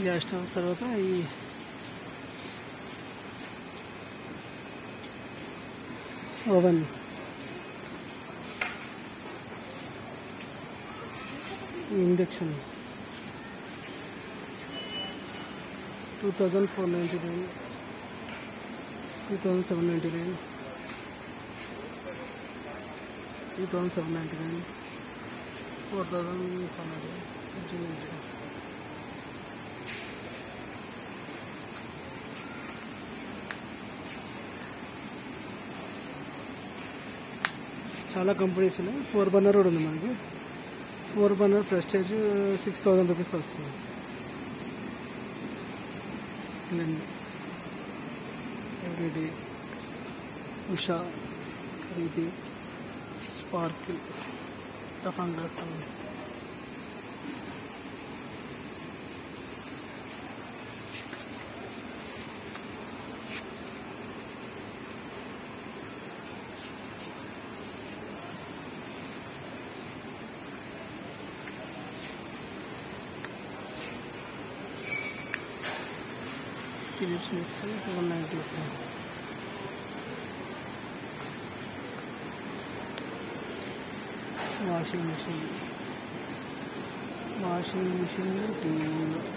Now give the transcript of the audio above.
gas stoves తర్వాత ఈ oven induction two thousand four ninety nine two thousand seven ninety nine two thousand seven ninety nine four thousand five hundred fifteen ninety nine చాలా companies ఉన్నాయి four burner కూడా ఉంది మనకి four burner Prestige six thousand rupees వస్తుంది everyday Usha Preethi sparkle tough and వేస్తాను Philips mixer one ninety washing machine washing machine టీవీలో